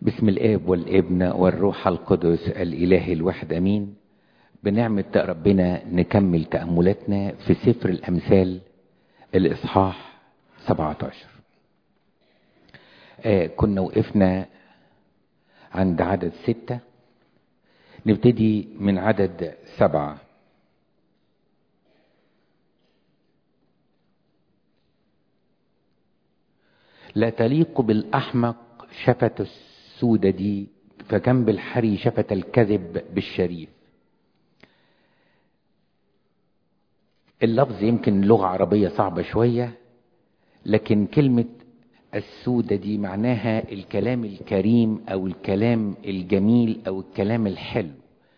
بسم الاب والابن والروح القدس الاله الواحد امين بنعمة ربنا نكمل تأملاتنا في سفر الامثال الاصحاح 17 آه كنا وقفنا عند عدد ستة نبتدي من عدد سبعة لا تليق بالأحمق شفة السودة دي فكم بالحري شفة الكذب بالشريف اللفظ يمكن لغة عربية صعبة شوية لكن كلمة السودة دي معناها الكلام الكريم أو الكلام الجميل أو الكلام الحلو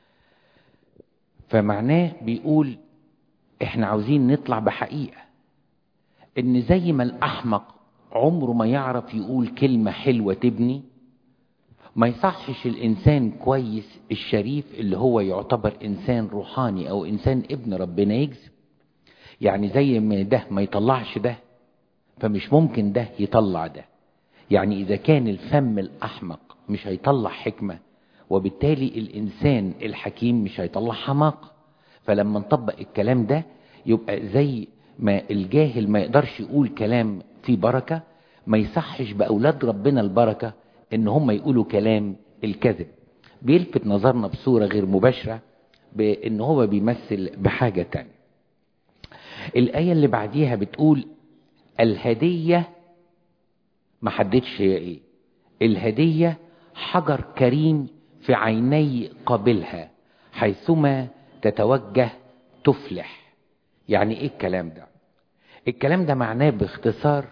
فمعناه بيقول احنا عاوزين نطلع بحقيقة ان زي ما الأحمق عمره ما يعرف يقول كلمة حلوة تبني ما يصحش الإنسان كويس الشريف اللي هو يعتبر إنسان روحاني أو إنسان ابن ربنا يكذب يعني زي ما ده ما يطلعش ده فمش ممكن ده يطلع ده يعني إذا كان الفم الأحمق مش هيطلع حكمة وبالتالي الإنسان الحكيم مش هيطلع حماقة فلما نطبق الكلام ده يبقى زي ما الجاهل ما يقدرش يقول كلام فيه بركة ما يصحش بأولاد ربنا البركة إن هم يقولوا كلام الكذب بيلفت نظرنا بصورة غير مباشرة بإن هو بيمثل بحاجة تانية الآية اللي بعديها بتقول الهدية ما حددش هي ايه الهدية حجر كريم في عيني قابلها حيثما تتوجه تفلح يعني ايه الكلام ده الكلام ده معناه باختصار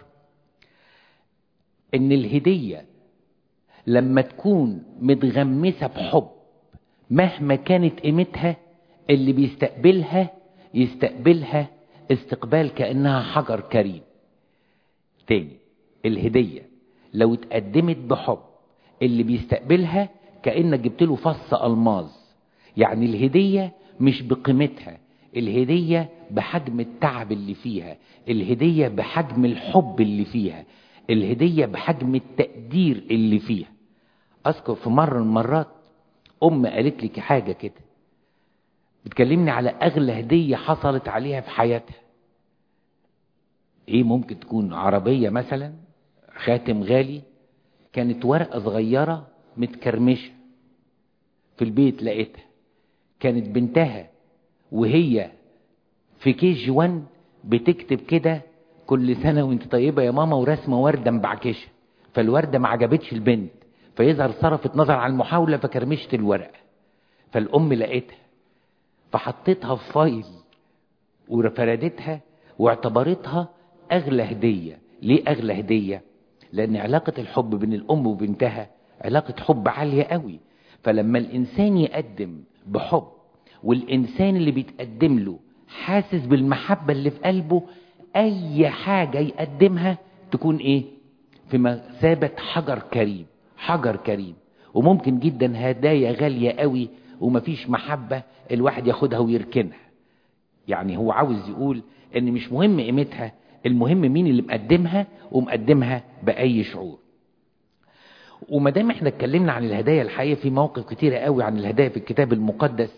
ان الهدية لما تكون متغمسة بحب مهما كانت قيمتها اللي بيستقبلها يستقبلها استقبال كأنها حجر كريم تاني الهدية لو اتقدمت بحب اللي بيستقبلها كأنك جبت له فص ألماظ يعني الهدية مش بقيمتها الهدية بحجم التعب اللي فيها الهدية بحجم الحب اللي فيها الهدية بحجم التقدير اللي فيها أذكر في مرة من المرات أم قالت لي حاجة كده بتكلمني على أغلى هدية حصلت عليها في حياتها ايه ممكن تكون عربية مثلا خاتم غالي كانت ورقة صغيرة متكرمشة في البيت لقيتها كانت بنتها وهي في كي جي 1 بتكتب كده كل سنة وانت طيبة يا ماما ورسمة وردة مبعكشة فالوردة ما عجبتش البنت فيظهر صرفت نظر على المحاولة فكرمشت الورقة فالأم لقيتها فحطيتها في فايل وفردتها واعتبرتها أغلى هدية ليه أغلى هدية لأن علاقة الحب بين الأم وبنتها علاقة حب عالية قوي فلما الإنسان يقدم بحب والإنسان اللي بيتقدم له حاسس بالمحبة اللي في قلبه أي حاجة يقدمها تكون إيه في مثابة حجر كريم حجر كريم وممكن جدا هدايا غالية قوي ومفيش محبة الواحد ياخدها ويركنها يعني هو عاوز يقول ان مش مهم قيمتها المهم مين اللي مقدمها ومقدمها بأي شعور وما دام احنا اتكلمنا عن الهدايا الحقيقة في مواقف كتيرة قوي عن الهدايا في الكتاب المقدس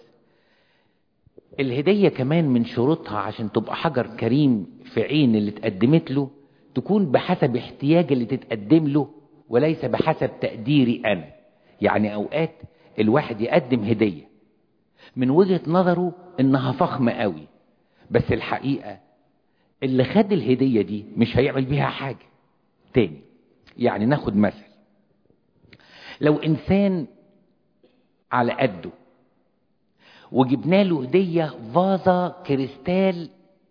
الهدية كمان من شروطها عشان تبقى حجر كريم في عين اللي اتقدمت له تكون بحسب احتياج اللي تتقدم له وليس بحسب تقديري أنا يعني أوقات الواحد يقدم هدية من وجهة نظره إنها فخمة قوي بس الحقيقة اللي خد الهدية دي مش هيعمل بيها حاجة تاني يعني ناخد مثل لو إنسان على قده وجبنا له هدية فازة كريستال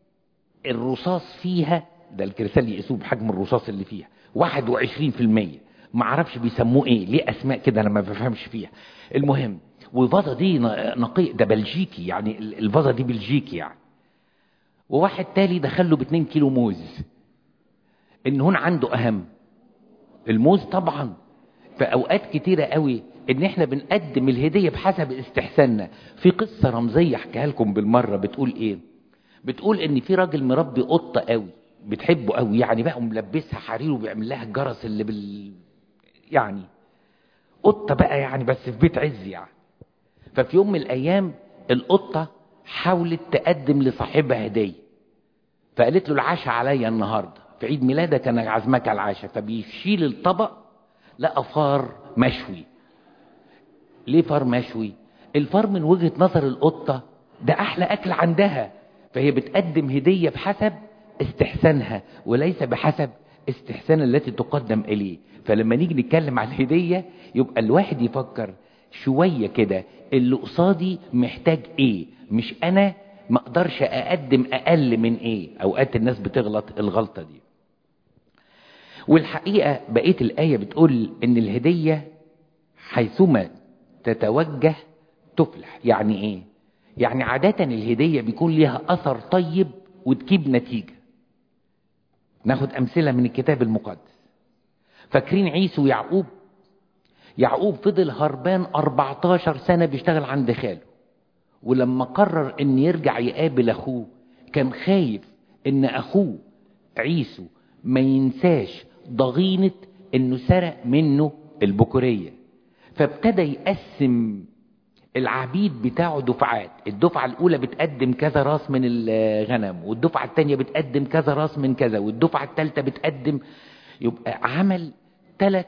الرصاص فيها ده الكريستال يقيسوه بحجم الرصاص اللي فيها واحد وعشرين في المية معرفش بيسموه ايه ليه اسماء كده انا ما بفهمش فيها المهم والفازة دي نقي ده بلجيكي يعني الفازة دي بلجيكي يعني وواحد تالي دخل له باتنين كيلو موز ان هون عنده اهم الموز طبعا في اوقات كتيرة قوي ان احنا بنقدم الهدية بحسب استحساننا في قصة رمزية احكيها لكم بالمرة بتقول ايه بتقول ان في راجل مربي قطة قوي بتحبه قوي يعني بقى ملبسها حرير وبيعمل لها الجرس اللي بال يعني قطة بقى يعني بس في بيت عز يعني ففي يوم من الأيام القطة حاولت تقدم لصاحبها هدية فقالت له العشاء عليا النهاردة في عيد ميلادك أنا عازمك على العشاء فبيشيل الطبق لقى فار مشوي ليه فار مشوي الفار من وجهة نظر القطة ده أحلى أكل عندها فهي بتقدم هدية بحسب استحسانها وليس بحسب استحسان التي تقدم إليه فلما نيجي نتكلم عن الهدية يبقى الواحد يفكر شوية كده اللي قصادي محتاج ايه مش انا ما اقدرش اقدم اقل من ايه اوقات الناس بتغلط الغلطة دي والحقيقة بقية الآية بتقول ان الهدية حيثما تتوجه تفلح يعني ايه يعني عادة الهدية بيكون ليها اثر طيب وتجيب نتيجة ناخد امثلة من الكتاب المقدس فاكرين عيسو ويعقوب يعقوب فضل هربان 14 سنة بيشتغل عند خاله ولما قرر ان يرجع يقابل اخوه كان خايف ان اخوه عيسو ما ينساش ضغينة انه سرق منه البكورية فابتدى يقسم العبيد بتاعه دفعات الدفعة الاولى بتقدم كذا راس من الغنم والدفعة الثانية بتقدم كذا راس من كذا والدفعة الثالثة بتقدم يبقى عمل ثلاث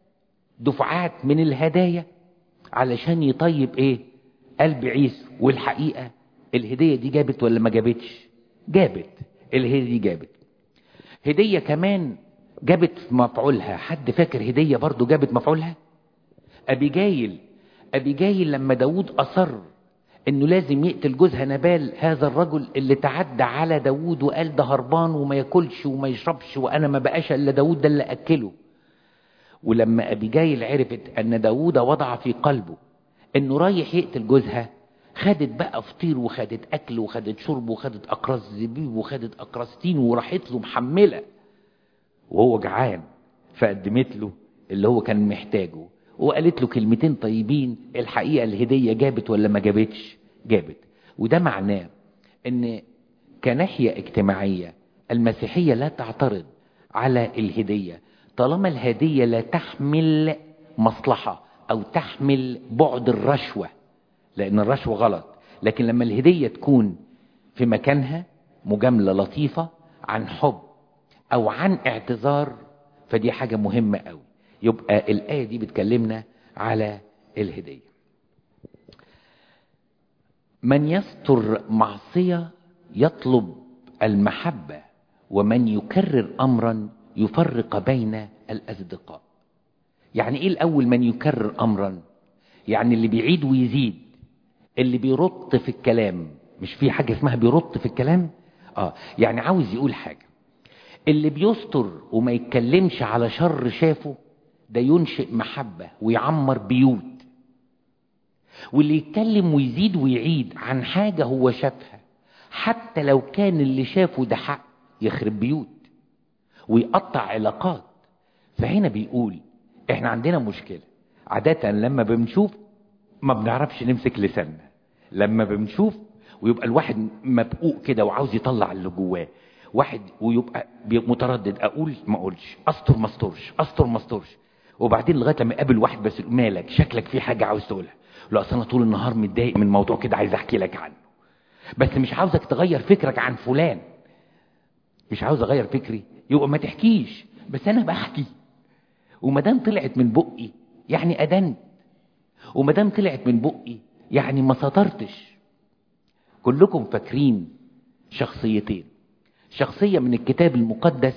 دفعات من الهدايا علشان يطيب ايه قلب عيسو والحقيقة الهدية دي جابت ولا ما جابتش جابت الهدية دي جابت هدية كمان جابت في مفعولها حد فاكر هدية برضو جابت مفعولها أبيجايل أبيجايل لما داود أصر انه لازم يقتل جوزها نبال هذا الرجل اللي تعدى على داود وقال ده هربان وما ياكلش وما يشربش وانا ما بقاش الا داود ده اللي اكله ولما أبيجايل عرفت أن داوود وضع في قلبه أنه رايح يقتل جوزها خدت بقى فطير وخدت أكل وخدت شرب وخدت أقراص زبيب وخدت أقراص تين وراحت له محملة وهو جعان فقدمت له اللي هو كان محتاجه وقالت له كلمتين طيبين الحقيقة الهدية جابت ولا ما جابتش جابت وده معناه ان كناحية اجتماعية المسيحية لا تعترض على الهدية طالما الهدية لا تحمل مصلحة أو تحمل بعد الرشوة لأن الرشوة غلط لكن لما الهدية تكون في مكانها مجاملة لطيفة عن حب أو عن اعتذار فدي حاجة مهمة قوي يبقى الآية دي بتكلمنا على الهدية من يستر معصية يطلب المحبة ومن يكرر أمرا يفرق بين الأصدقاء يعني إيه الأول من يكرر أمرا يعني اللي بيعيد ويزيد اللي بيرط في الكلام مش في حاجة اسمها بيرط في الكلام آه يعني عاوز يقول حاجة اللي بيستر وما يتكلمش على شر شافه ده ينشئ محبة ويعمر بيوت واللي يتكلم ويزيد ويعيد عن حاجة هو شافها حتى لو كان اللي شافه ده حق يخرب بيوت ويقطع علاقات فهنا بيقول احنا عندنا مشكلة عادة لما بنشوف ما بنعرفش نمسك لساننا لما بنشوف ويبقى الواحد مبقوق كده وعاوز يطلع اللي جواه واحد ويبقى متردد اقول ما اقولش استر ما استرش استر ما استرش وبعدين لغايه لما يقابل واحد بس مالك شكلك في حاجه عاوز تقولها لا اصل انا طول النهار متضايق من موضوع كده عايز احكي لك عنه بس مش عاوزك تغير فكرك عن فلان مش عاوز اغير فكري يبقى ما تحكيش بس انا بحكي وما دام طلعت من بقي يعني ادنت وما دام طلعت من بقي يعني ما سطرتش كلكم فاكرين شخصيتين شخصية من الكتاب المقدس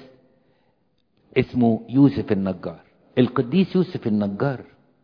اسمه يوسف النجار القديس يوسف النجار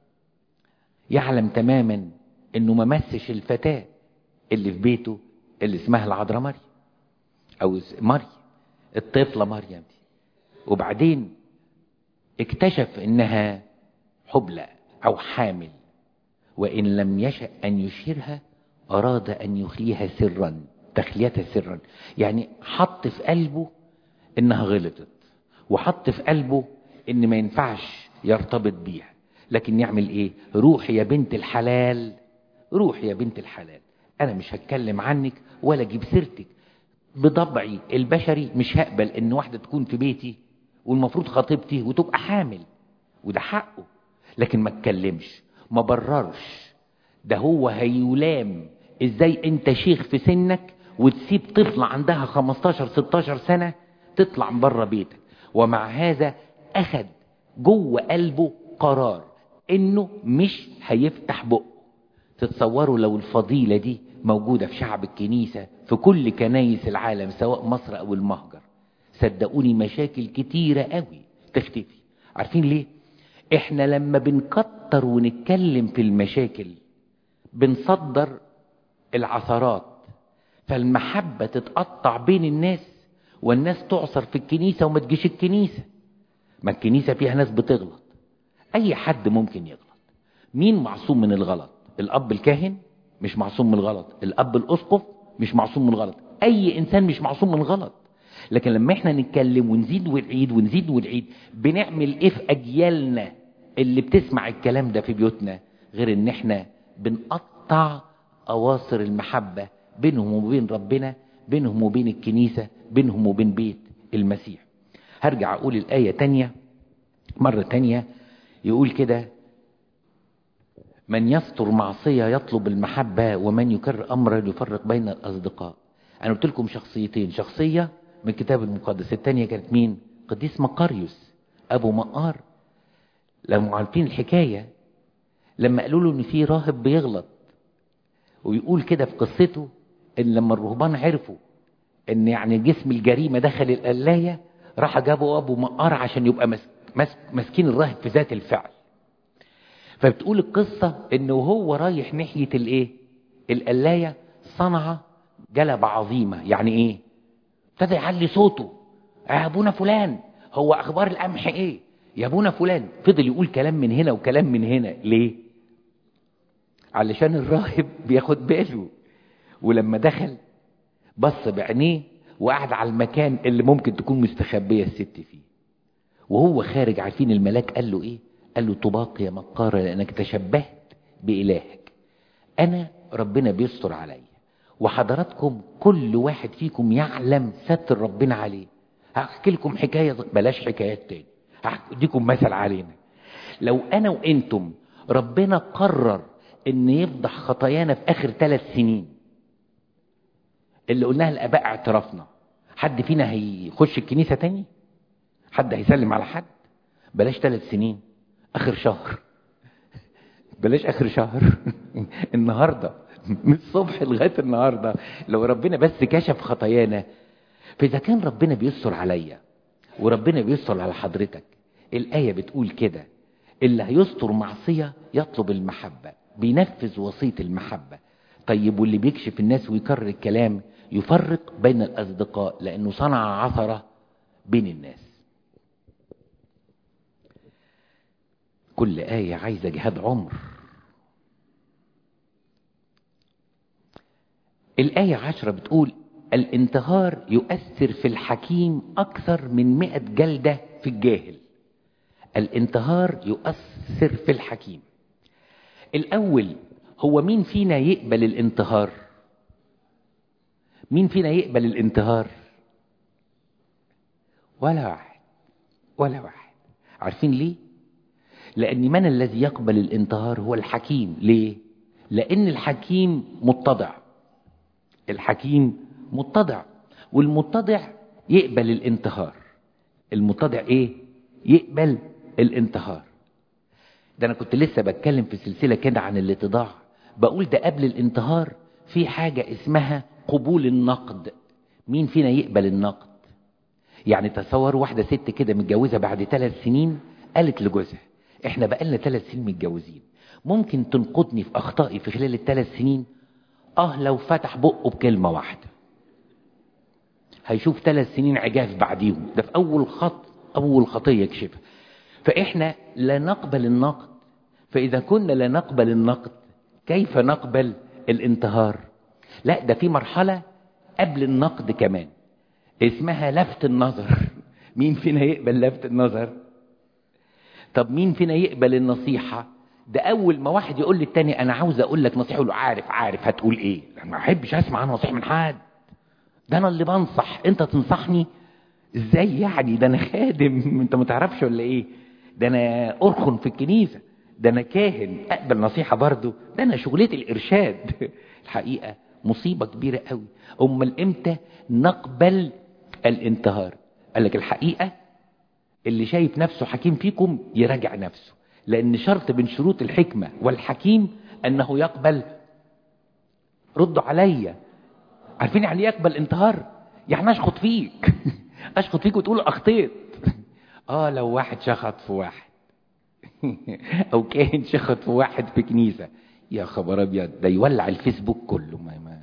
يعلم تماما انه ما مسش الفتاة اللي في بيته اللي اسمها العذراء مريم او مريم الطفلة مريم دي وبعدين اكتشف انها حبلى او حامل وان لم يشأ ان يشيرها اراد ان يخليها سرا تخليتها سرا يعني حط في قلبه انها غلطت وحط في قلبه ان ما ينفعش يرتبط بيها لكن يعمل ايه روح يا بنت الحلال روح يا بنت الحلال انا مش هتكلم عنك ولا اجيب سيرتك بطبعي البشري مش هقبل ان واحدة تكون في بيتي والمفروض خطيبتي وتبقى حامل وده حقه لكن ما اتكلمش ما بررش ده هو هيلام ازاي انت شيخ في سنك وتسيب طفلة عندها 15 16 سنة تطلع من بره بيتك ومع هذا اخد جوه قلبه قرار انه مش هيفتح بقه تتصوروا لو الفضيلة دي موجودة في شعب الكنيسة في كل كنايس العالم سواء مصر او المهجر صدقوني مشاكل كتيرة قوي تختفي عارفين ليه احنا لما بنكتر ونتكلم في المشاكل بنصدر العثرات فالمحبة تتقطع بين الناس والناس تعصر في الكنيسة وما تجيش الكنيسة ما الكنيسة فيها ناس بتغلط اي حد ممكن يغلط مين معصوم من الغلط الاب الكاهن مش معصوم من الغلط الاب الاسقف مش معصوم من الغلط اي انسان مش معصوم من الغلط لكن لما احنا نتكلم ونزيد ونعيد ونزيد ونعيد بنعمل ايه في اجيالنا اللي بتسمع الكلام ده في بيوتنا غير ان احنا بنقطع اواصر المحبة بينهم وبين ربنا بينهم وبين الكنيسة بينهم وبين بيت المسيح هرجع اقول الاية تانية مرة تانية يقول كده من يستر معصية يطلب المحبة ومن يكرر أمرا يفرق بين الأصدقاء أنا قلت لكم شخصيتين شخصية من الكتاب المقدس الثانية كانت مين قديس مقاريوس أبو مقار لما عارفين الحكاية لما قالوا له إن في راهب بيغلط ويقول كده في قصته إن لما الرهبان عرفوا إن يعني جسم الجريمة دخل القلاية راح جابوا أبو مقار عشان يبقى مس... مس... مسكين الراهب في ذات الفعل فبتقول القصة انه هو رايح ناحية الايه القلاية صنع جلبة عظيمة يعني ايه ابتدى يعلي صوته يا ابونا فلان هو اخبار القمح ايه يا ابونا فلان فضل يقول كلام من هنا وكلام من هنا ليه علشان الراهب بياخد باله ولما دخل بص بعينيه وقعد على المكان اللي ممكن تكون مستخبية الست فيه وهو خارج عارفين الملاك قال له ايه قال له طباق يا مقارة لأنك تشبهت بإلهك أنا ربنا بيستر عليا وحضراتكم كل واحد فيكم يعلم ستر ربنا عليه هحكي لكم حكاية بلاش حكايات تاني هديكم مثل علينا لو أنا وإنتم ربنا قرر إن يفضح خطايانا في آخر ثلاث سنين اللي قلناها الآباء اعترافنا حد فينا هيخش الكنيسة تاني حد هيسلم على حد بلاش ثلاث سنين اخر شهر بلاش اخر شهر النهارده من الصبح لغايه النهارده لو ربنا بس كشف خطايانا فاذا كان ربنا بيستر عليا وربنا بيستر على حضرتك الايه بتقول كده اللي هيستر معصيه يطلب المحبه بينفذ وصيه المحبه طيب واللي بيكشف الناس ويكرر الكلام يفرق بين الاصدقاء لانه صنع عثره بين الناس كل آية عايزة جهاد عمر الآية عشرة بتقول الانتهار يؤثر في الحكيم أكثر من مئة جلدة في الجاهل الانتهار يؤثر في الحكيم الأول هو مين فينا يقبل الانتهار مين فينا يقبل الانتهار ولا واحد ولا واحد عارفين ليه لأن من الذي يقبل الانتهار هو الحكيم ليه؟ لأن الحكيم متضع الحكيم متضع والمتضع يقبل الانتهار المتضع ايه؟ يقبل الانتهار ده أنا كنت لسه بتكلم في سلسلة كده عن الاتضاع بقول ده قبل الانتهار في حاجة اسمها قبول النقد مين فينا يقبل النقد يعني تصور واحدة ست كده متجوزة بعد ثلاث سنين قالت لجوزها احنا بقالنا ثلاث سنين متجوزين ممكن تنقضني في اخطائي في خلال الثلاث سنين اه لو فتح بقه بكلمة واحدة هيشوف ثلاث سنين عجاف بعديهم ده في اول خط اول خطية يكشفها فاحنا لا نقبل النقد فاذا كنا لا نقبل النقد كيف نقبل الانتهار لا ده في مرحلة قبل النقد كمان اسمها لفت النظر مين فينا يقبل لفت النظر طب مين فينا يقبل النصيحة ده اول ما واحد يقول للتاني انا عاوز اقول لك نصيحة يقول له عارف عارف هتقول ايه ما احبش اسمع نصيحة من حد ده انا اللي بنصح انت تنصحني ازاي يعني ده انا خادم انت ما تعرفش ولا ايه ده انا ارخن في الكنيسة ده انا كاهن اقبل نصيحة برضه ده انا شغلتي الارشاد الحقيقة مصيبة كبيرة قوي امال امتى نقبل الانتهار قال لك الحقيقة اللي شايف نفسه حكيم فيكم يراجع نفسه لان شرط من شروط الحكمة والحكيم انه يقبل ردوا عليا عارفين يعني يقبل انتهار يعني اشخط فيك اشخط فيك وتقول اخطيت اه لو واحد شخط في واحد او كاهن شخط في واحد في كنيسة يا خبر ابيض ده يولع الفيسبوك كله ما ما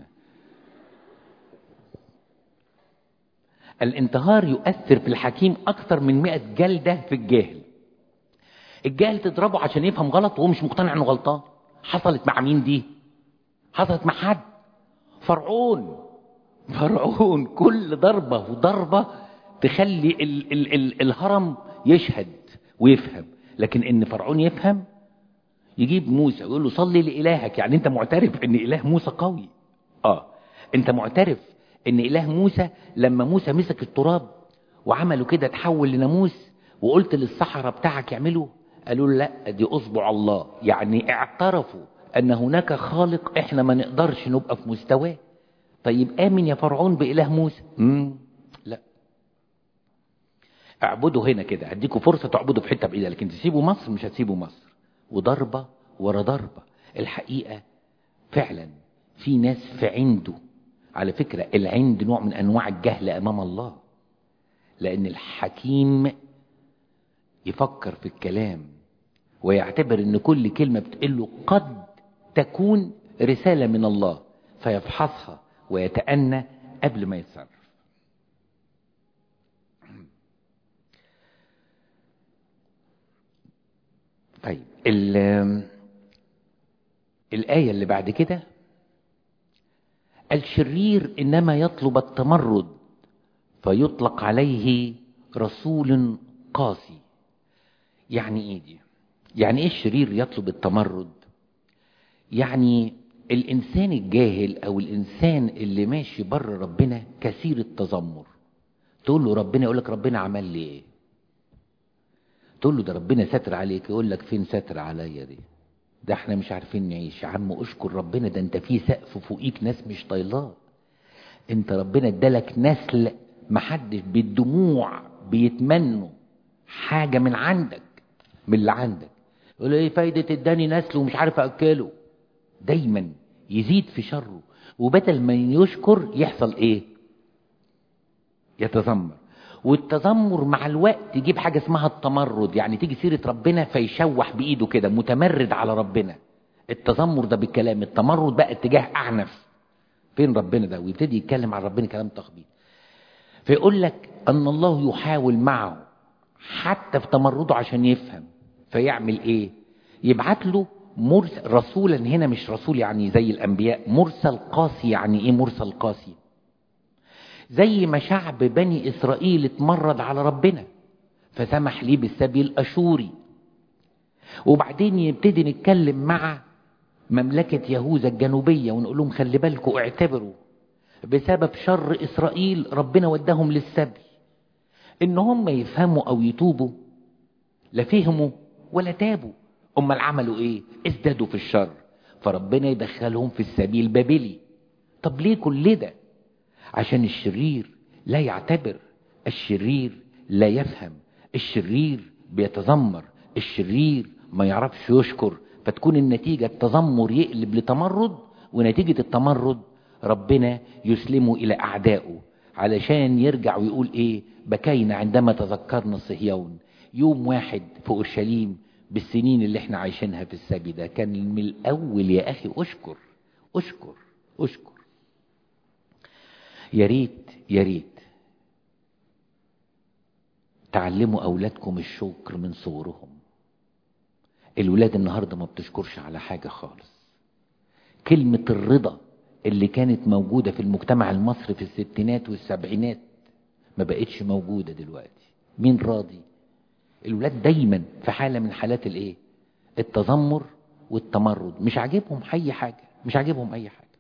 الانتهار يؤثر في الحكيم اكثر من مئة جلدة في الجاهل الجاهل تضربه عشان يفهم غلط وهو مش مقتنع انه غلطان حصلت مع مين دي حصلت مع حد فرعون فرعون كل ضربة وضربة تخلي ال ال ال الهرم يشهد ويفهم لكن ان فرعون يفهم يجيب موسى ويقول له صلي لإلهك يعني انت معترف ان إله موسى قوي اه انت معترف ان إله موسى لما موسى مسك التراب وعملوا كده تحول لناموس وقلت للصحراء بتاعك يعملوا قالوا له لا دي اصبع الله يعني اعترفوا ان هناك خالق احنا ما نقدرش نبقى في مستواه طيب امن يا فرعون باله موسى مم. لا اعبدوا هنا كده هديكوا فرصه تعبدوا في حته بعيده لكن تسيبوا مصر مش هتسيبوا مصر وضربه ورا ضربه الحقيقه فعلا في ناس في عنده على فكره العند نوع من انواع الجهل امام الله لان الحكيم يفكر في الكلام ويعتبر ان كل كلمه بتقله قد تكون رساله من الله فيفحصها ويتأنى قبل ما يتصرف طيب الآية اللي بعد كده الشرير إنما يطلب التمرد فيطلق عليه رسول قاسي يعني ايه دي يعني ايه الشرير يطلب التمرد يعني الإنسان الجاهل أو الإنسان اللي ماشي بره ربنا كثير التذمر تقول له ربنا يقول لك ربنا عمل لي إيه تقول له ده ربنا ستر عليك يقول لك فين ستر عليا دي ده احنا مش عارفين نعيش يا عم اشكر ربنا ده انت في سقف فوقيك ناس مش طايلاه انت ربنا ادالك نسل محدش بالدموع بيتمنوا حاجة من عندك من اللي عندك يقول ايه فايدة اداني نسل ومش عارف اكله دايما يزيد في شره وبدل ما يشكر يحصل ايه يتذمر والتذمر مع الوقت يجيب حاجة اسمها التمرد يعني تيجي سيرة ربنا فيشوح بإيده كده متمرد على ربنا التذمر ده بالكلام التمرد بقى اتجاه أعنف فين ربنا ده ويبتدي يتكلم عن ربنا كلام تخبيط فيقول لك أن الله يحاول معه حتى في تمرده عشان يفهم فيعمل ايه يبعت له مرسل رسولا هنا مش رسول يعني زي الأنبياء مرسل قاسي يعني ايه مرسل قاسي زي ما شعب بني إسرائيل اتمرد على ربنا فسمح ليه بالسبي الأشوري وبعدين يبتدي نتكلم مع مملكة يهوذا الجنوبية ونقول لهم خلي بالكم اعتبروا بسبب شر إسرائيل ربنا وداهم للسبي إن هم يفهموا أو يتوبوا لا فهموا ولا تابوا أمال عملوا إيه ازدادوا في الشر فربنا يدخلهم في السبيل البابلي طب ليه كل ده عشان الشرير لا يعتبر الشرير لا يفهم الشرير بيتذمر الشرير ما يعرفش يشكر فتكون النتيجة التذمر يقلب لتمرد ونتيجة التمرد ربنا يسلمه إلى أعدائه علشان يرجع ويقول إيه بكينا عندما تذكرنا صهيون يوم واحد في أورشليم بالسنين اللي احنا عايشينها في السبي ده كان من الأول يا أخي أشكر أشكر أشكر يا ريت يا ريت تعلموا أولادكم الشكر من صغرهم الولاد النهاردة ما بتشكرش على حاجة خالص كلمة الرضا اللي كانت موجودة في المجتمع المصري في الستينات والسبعينات ما بقتش موجودة دلوقتي مين راضي الولاد دايما في حالة من حالات الايه التذمر والتمرد مش عاجبهم اي حاجة مش عاجبهم اي حاجة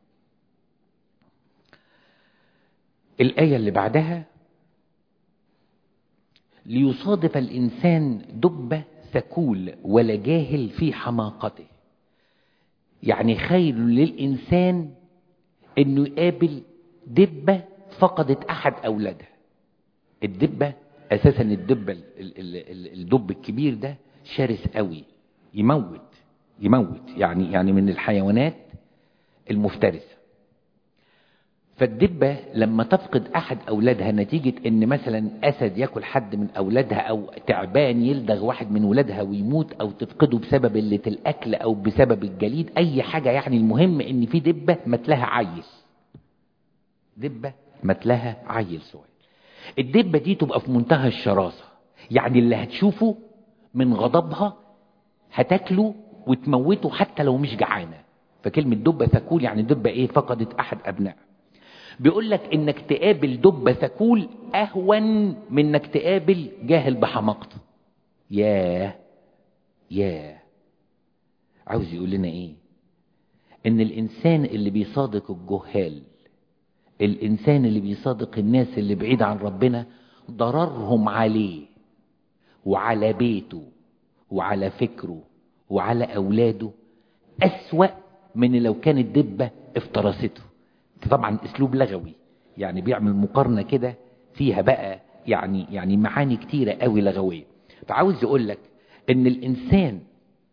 الآية اللي بعدها ليصادف الإنسان دبة ثكول ولا جاهل في حماقته يعني خير للإنسان انه يقابل دبة فقدت احد اولادها الدبة اساسا الدبة ال- ال- ال- الدب الكبير ده شرس قوي يموت يموت يعني يعني من الحيوانات المفترسة فالدبة لما تفقد أحد أولادها نتيجة إن مثلا أسد ياكل حد من أولادها أو تعبان يلدغ واحد من ولادها ويموت أو تفقده بسبب قلة الأكل أو بسبب الجليد أي حاجة يعني المهم إن في دبة متلها عيل دبة متلها عيل صغير الدبة دي تبقى في منتهى الشراسة يعني اللي هتشوفه من غضبها هتاكله وتموته حتى لو مش جعانة فكلمة دبة ثكول يعني دبة ايه فقدت احد ابنائها بيقول لك انك تقابل دبة ثكول اهون من انك تقابل جاهل بحماقته ياه ياه عاوز يقول لنا ايه ان الانسان اللي بيصادق الجهال الانسان اللي بيصادق الناس اللي بعيد عن ربنا ضررهم عليه وعلى بيته وعلى فكره وعلى اولاده اسوأ من لو كانت دبة افترسته طبعا اسلوب لغوي يعني بيعمل مقارنة كده فيها بقى يعني يعني معاني كتيرة قوي لغوية فعاوز يقول لك ان الانسان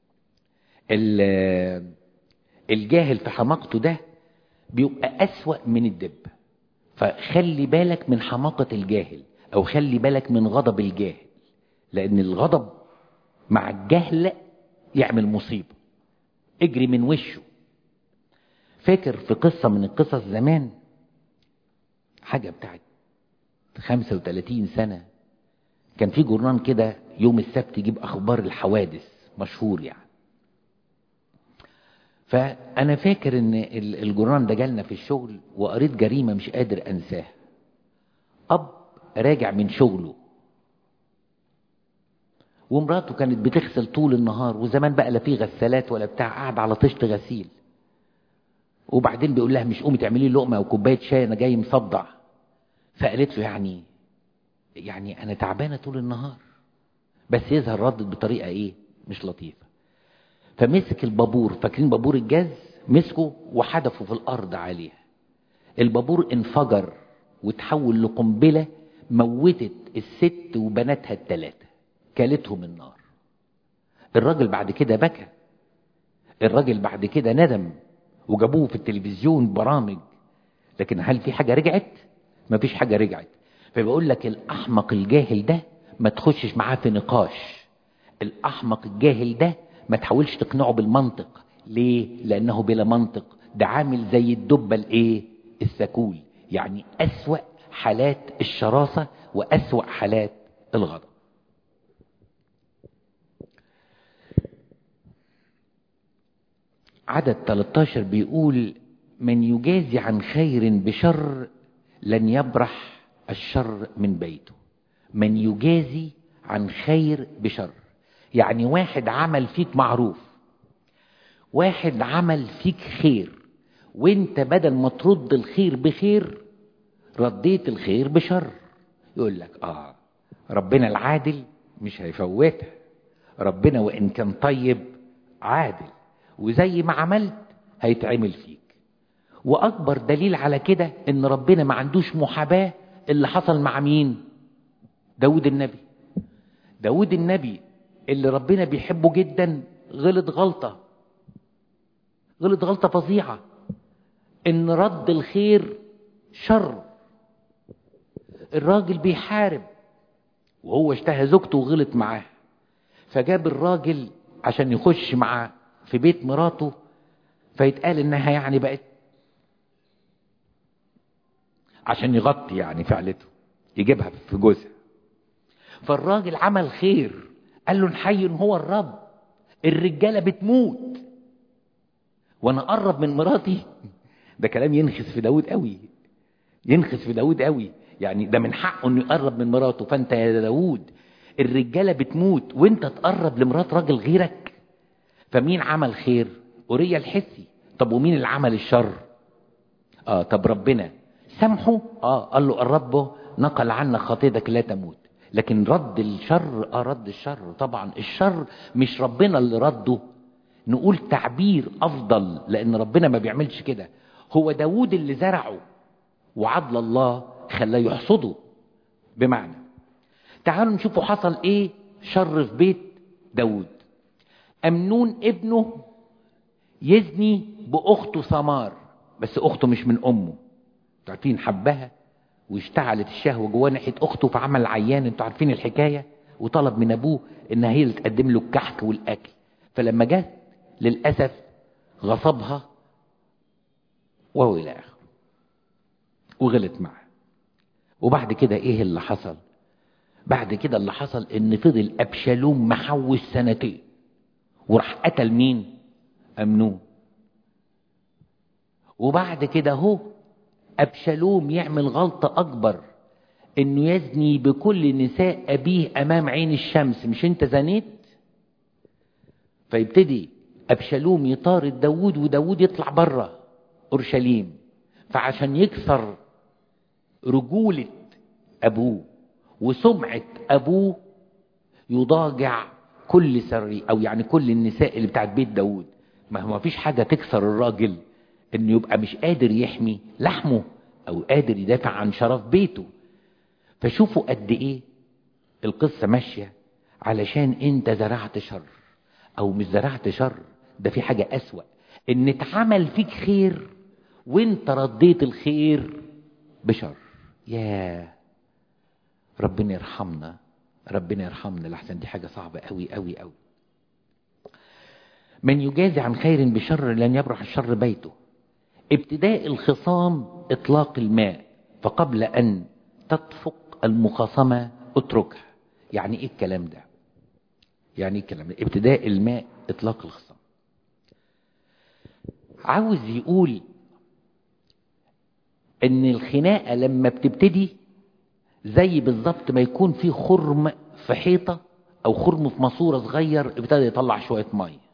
ال- الجاهل في حماقته ده بيبقى اسوأ من الدب فخلي بالك من حماقة الجاهل او خلي بالك من غضب الجاهل لان الغضب مع الجهل يعمل مصيبة اجري من وشه فاكر في قصة من القصص زمان حاجة بتاعت 35 سنة كان في جورنان كده يوم السبت يجيب اخبار الحوادث مشهور يعني فانا فاكر ان ال- الجورنان ده جالنا في الشغل وقريت جريمة مش قادر انساها اب راجع من شغله ومراته كانت بتغسل طول النهار وزمان بقى لا في غسالات ولا بتاع قاعد على طشت غسيل وبعدين بيقول لها مش قومي تعملي لي لقمه وكوبايه شاي انا جاي مصدع فقالت له يعني يعني انا تعبانه طول النهار بس يظهر ردت بطريقه ايه مش لطيفه فمسك البابور فاكرين بابور الجاز مسكه وحدفه في الارض عليها البابور انفجر وتحول لقنبله موتت الست وبناتها الثلاثه كلتهم النار الراجل بعد كده بكى الراجل بعد كده ندم وجابوه في التلفزيون برامج لكن هل في حاجة رجعت مفيش حاجة رجعت فبقول لك الأحمق الجاهل ده ما تخشش معاه في نقاش الأحمق الجاهل ده ما تحاولش تقنعه بالمنطق ليه لأنه بلا منطق ده عامل زي الدبة الايه السكول يعني أسوأ حالات الشراسة وأسوأ حالات الغضب عدد 13 بيقول من يجازي عن خير بشر لن يبرح الشر من بيته من يجازي عن خير بشر يعني واحد عمل فيك معروف واحد عمل فيك خير وانت بدل ما ترد الخير بخير رديت الخير بشر يقول لك اه ربنا العادل مش هيفوتها ربنا وان كان طيب عادل وزي ما عملت هيتعمل فيك واكبر دليل على كده ان ربنا ما عندوش محاباة اللي حصل مع مين داود النبي داود النبي اللي ربنا بيحبه جدا غلط غلطة غلط غلطة فظيعة ان رد الخير شر الراجل بيحارب وهو اشتهى زوجته وغلط معاه فجاب الراجل عشان يخش مع في بيت مراته فيتقال انها يعني بقت عشان يغطي يعني فعلته يجيبها في جوزها فالراجل عمل خير قال له نحي هو الرب الرجاله بتموت وانا اقرب من مراتي ده كلام ينخس في داود قوي ينخس في داود قوي يعني ده من حقه انه يقرب من مراته فانت يا داود الرجاله بتموت وانت تقرب لمرات راجل غيرك فمين عمل خير اوريا الحسي طب ومين اللي عمل الشر اه طب ربنا سامحه اه قال له الرب نقل عنك خطيتك لا تموت لكن رد الشر اه رد الشر طبعا الشر مش ربنا اللي رده نقول تعبير افضل لان ربنا ما بيعملش كده هو داود اللي زرعه وعدل الله خلاه يحصده بمعنى تعالوا نشوفوا حصل ايه شر في بيت داود امنون ابنه يزني باخته ثمار بس اخته مش من امه انتوا عارفين حبها واشتعلت الشهوه جواه ناحيه اخته فعمل عيان انتوا عارفين الحكايه وطلب من ابوه انها هي اللي تقدم له الكحك والاكل فلما جت للاسف غصبها وهو الى اخره وغلط معاه وبعد كده ايه اللي حصل بعد كده اللي حصل ان فضل ابشالوم محوش سنتين وراح قتل مين امنون وبعد كده هو ابشالوم يعمل غلطة اكبر انه يزني بكل نساء ابيه امام عين الشمس مش انت زنيت فيبتدي ابشالوم يطارد داود وداود يطلع بره اورشليم فعشان يكسر رجولة ابوه وسمعة ابوه يضاجع كل سري او يعني كل النساء اللي بتاعت بيت داود ما هو فيش حاجة تكسر الراجل انه يبقى مش قادر يحمي لحمه او قادر يدافع عن شرف بيته فشوفوا قد ايه القصة ماشية علشان انت زرعت شر او مش زرعت شر ده في حاجة اسوأ ان اتعمل فيك خير وانت رديت الخير بشر ياه ربنا يرحمنا ربنا يرحمنا لحسن دي حاجة صعبة قوي قوي قوي من يجازي عن خير بشر لن يبرح الشر بيته ابتداء الخصام اطلاق الماء فقبل ان تطفق المخاصمة اتركها يعني ايه الكلام ده يعني ايه الكلام ده ابتداء الماء اطلاق الخصام عاوز يقول ان الخناقة لما بتبتدي زي بالظبط ما يكون في خرم في حيطة او خرم في ماسورة صغير ابتدى يطلع شوية مية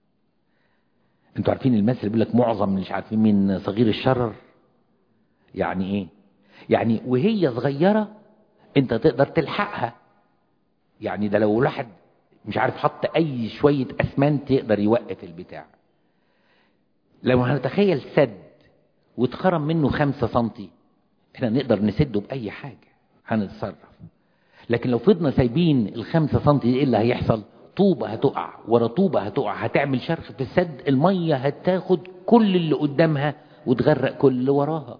انتوا عارفين المثل اللي بيقول لك معظم مش عارفين مين صغير الشرر يعني ايه يعني وهي صغيرة انت تقدر تلحقها يعني ده لو واحد مش عارف حط اي شوية اسمنت يقدر يوقف البتاع لو هنتخيل سد واتخرم منه خمسة سنتي احنا نقدر نسده بأي حاجة هنتصرف لكن لو فضنا سايبين الخمسة سنتي ايه اللي هيحصل طوبة هتقع ورا طوبة هتقع هتعمل شرخ في السد المية هتاخد كل اللي قدامها وتغرق كل اللي وراها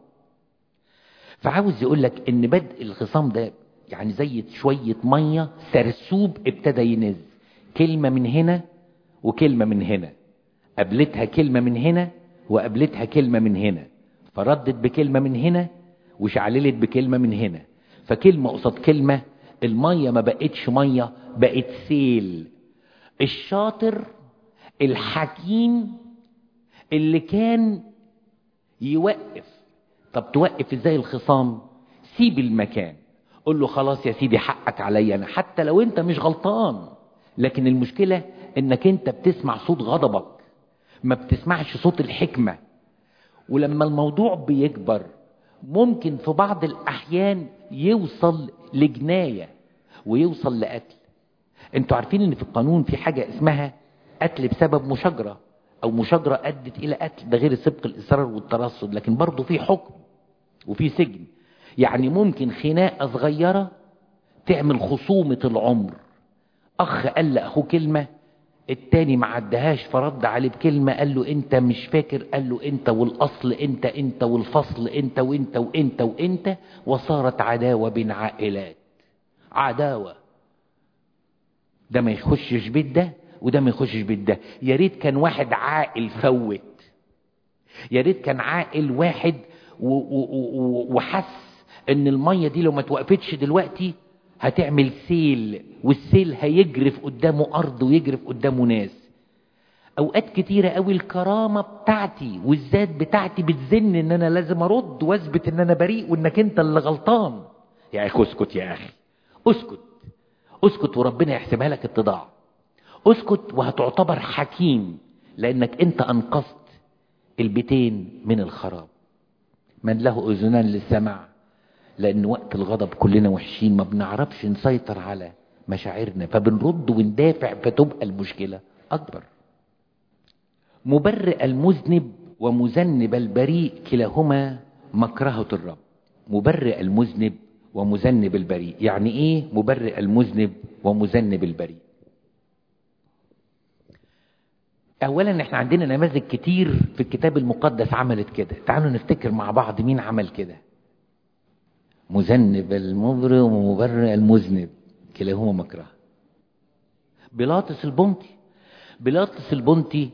فعاوز يقول لك ان بدء الخصام ده يعني زي شوية مية سرسوب ابتدى ينز كلمة من هنا وكلمة من هنا قابلتها كلمة من هنا وقابلتها كلمة من هنا فردت بكلمة من هنا وشعللت بكلمة من هنا فكلمة قصاد كلمة المية ما بقتش مية بقت سيل الشاطر الحكيم اللي كان يوقف طب توقف ازاي الخصام سيب المكان قول له خلاص يا سيدي حقك عليا انا حتى لو انت مش غلطان لكن المشكلة انك انت بتسمع صوت غضبك ما بتسمعش صوت الحكمة ولما الموضوع بيكبر ممكن في بعض الأحيان يوصل لجناية ويوصل لقتل انتوا عارفين ان في القانون في حاجة اسمها قتل بسبب مشاجرة او مشاجرة ادت الى قتل ده غير سبق الاصرار والترصد لكن برضه في حكم وفي سجن يعني ممكن خناقة صغيرة تعمل خصومة العمر اخ قال لاخوه كلمة التاني ما عدهاش فرد عليه بكلمة قال له انت مش فاكر قال له انت والاصل انت انت والفصل انت وانت وانت وانت وصارت عداوة بين عائلات عداوة ده ما يخشش بيت ده وده ما يخشش بيت ده يا ريت كان واحد عاقل فوت يا ريت كان عاقل واحد وحس ان المية دي لو ما توقفتش دلوقتي هتعمل سيل والسيل هيجرف قدامه ارض ويجرف قدامه ناس اوقات كتيرة قوي الكرامة بتاعتي والذات بتاعتي بتزن ان انا لازم ارد واثبت ان انا بريء وانك انت اللي غلطان يا اخي اسكت يا اخي اسكت اسكت وربنا يحسبها لك اتضاع اسكت وهتعتبر حكيم لانك انت انقذت البيتين من الخراب من له اذنان للسمع لان وقت الغضب كلنا وحشين ما بنعرفش نسيطر على مشاعرنا فبنرد وندافع فتبقى المشكلة اكبر مبرئ المذنب ومذنب البريء كلاهما مكرهة الرب مبرئ المذنب ومذنب البريء يعني ايه مبرئ المذنب ومذنب البريء اولا احنا عندنا نماذج كتير في الكتاب المقدس عملت كده تعالوا نفتكر مع بعض مين عمل كده مذنب المبرئ ومبرئ المذنب كلاهما مكره بيلاطس البنطي بيلاطس البنطي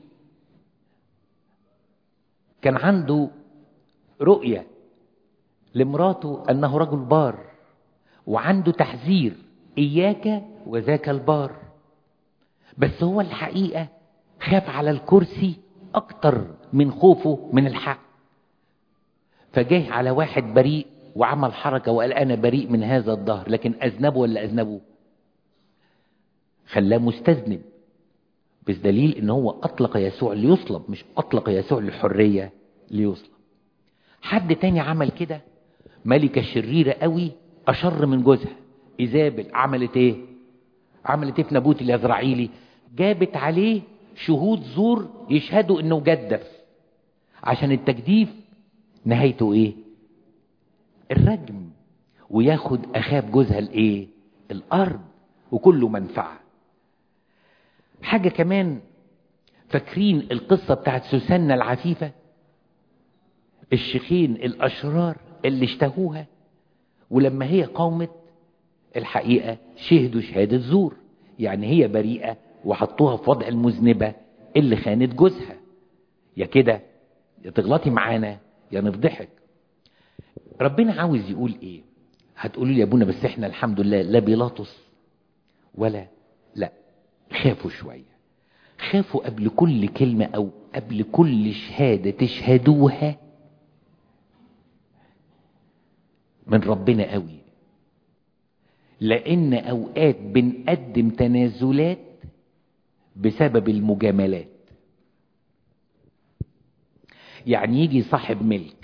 كان عنده رؤية لمراته أنه رجل بار وعنده تحذير إياك وذاك البار بس هو الحقيقة خاف على الكرسي أكتر من خوفه من الحق فجاه على واحد بريء وعمل حركة وقال أنا بريء من هذا الظهر لكن أذنبه ولا أذنبه خلاه مستذنب بس دليل ان هو اطلق يسوع ليصلب مش اطلق يسوع للحرية ليصلب حد تاني عمل كده ملكة شريرة قوي اشر من جوزها ايزابل عملت ايه عملت ايه في نابوت اليزرعيلي جابت عليه شهود زور يشهدوا انه جدف عشان التجديف نهايته ايه الرجم وياخد اخاب جوزها الايه الارض وكله منفعه حاجة كمان فاكرين القصة بتاعت سوسنة العفيفة الشيخين الأشرار اللي اشتهوها ولما هي قاومت الحقيقة شهدوا شهادة زور يعني هي بريئة وحطوها في وضع المذنبة اللي خانت جوزها يا كده يا تغلطي معانا يا نفضحك ربنا عاوز يقول ايه هتقولوا لي يا ابونا بس احنا الحمد لله لا بيلاطس ولا لا خافوا شوية خافوا قبل كل كلمة أو قبل كل شهادة تشهدوها من ربنا قوي لأن أوقات بنقدم تنازلات بسبب المجاملات يعني يجي صاحب ملك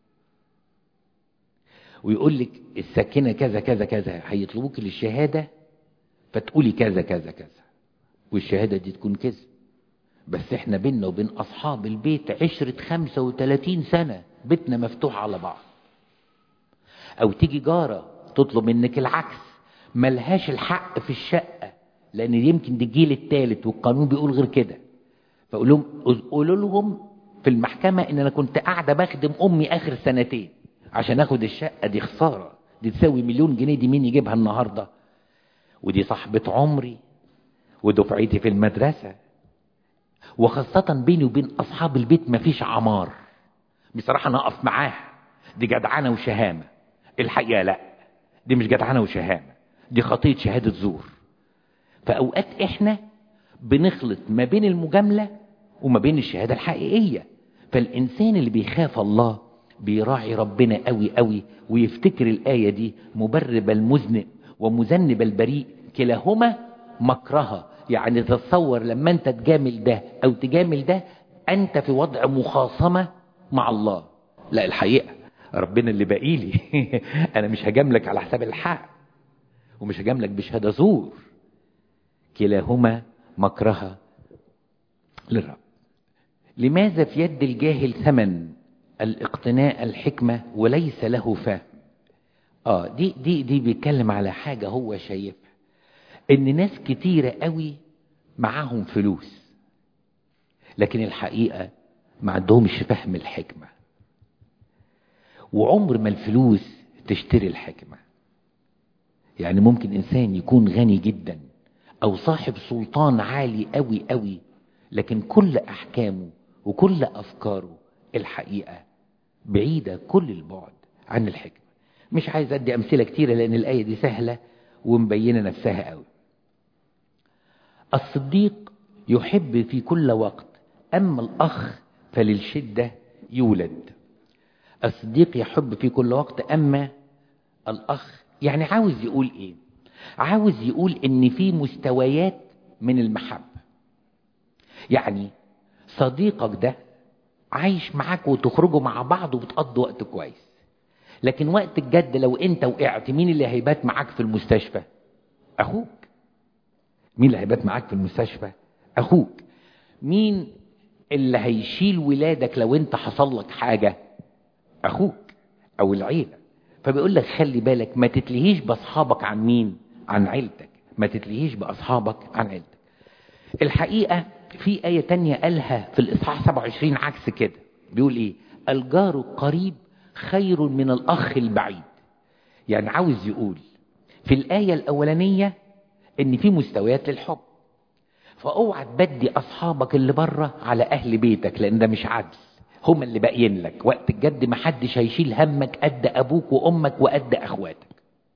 ويقول لك الساكنة كذا كذا كذا هيطلبوك للشهادة فتقولي كذا كذا كذا والشهادة دي تكون كذب بس احنا بينا وبين اصحاب البيت عشرة خمسة وتلاتين سنة بيتنا مفتوح على بعض او تيجي جارة تطلب منك العكس ملهاش الحق في الشقة لان يمكن دي الجيل التالت والقانون بيقول غير كده فقول لهم قولوا لهم في المحكمة ان انا كنت قاعدة بخدم امي اخر سنتين عشان اخد الشقة دي خسارة دي تساوي مليون جنيه دي مين يجيبها النهاردة ودي صاحبة عمري ودفعتي في المدرسة وخاصة بيني وبين أصحاب البيت مفيش عمار بصراحة أنا أقف معاه دي جدعنة وشهامة الحقيقة لا دي مش جدعنة وشهامة دي خطية شهادة زور فأوقات إحنا بنخلط ما بين المجاملة وما بين الشهادة الحقيقية فالإنسان اللي بيخاف الله بيراعي ربنا قوي قوي ويفتكر الآية دي مبرب المذنب ومذنب البريء كلاهما مكرهة يعني تتصور لما انت تجامل ده او تجامل ده انت في وضع مخاصمة مع الله لا الحقيقة ربنا اللي باقي لي انا مش هجاملك على حساب الحق ومش هجاملك بشهادة زور كلاهما مكرهة للرب لماذا في يد الجاهل ثمن الاقتناء الحكمة وليس له فهم اه دي دي دي بيتكلم على حاجة هو شايفها ان ناس كتيرة قوي معاهم فلوس لكن الحقيقة ما عندهمش فهم الحكمة وعمر ما الفلوس تشتري الحكمة يعني ممكن انسان يكون غني جدا او صاحب سلطان عالي قوي قوي لكن كل احكامه وكل افكاره الحقيقة بعيدة كل البعد عن الحكمة مش عايز ادي امثلة كتيرة لان الاية دي سهلة ومبينة نفسها قوي الصديق يحب في كل وقت أما الأخ فللشدة يولد الصديق يحب في كل وقت أما الأخ يعني عاوز يقول إيه عاوز يقول إن في مستويات من المحبة يعني صديقك ده عايش معاك وتخرجوا مع بعض وبتقضوا وقت كويس لكن وقت الجد لو انت وقعت مين اللي هيبات معاك في المستشفى اخوك مين اللي هيبات معاك في المستشفى اخوك مين اللي هيشيل ولادك لو انت حصل لك حاجة اخوك او العيلة فبيقول لك خلي بالك ما تتلهيش باصحابك عن مين عن عيلتك ما تتلهيش باصحابك عن عيلتك الحقيقة في آية تانية قالها في الإصحاح 27 عكس كده بيقول إيه الجار القريب خير من الأخ البعيد يعني عاوز يقول في الآية الأولانية إن في مستويات للحب فاوعى تبدي أصحابك اللي بره على أهل بيتك لأن ده مش عدل هم اللي باقيين لك وقت الجد محدش هيشيل همك قد أبوك وأمك وقد أخواتك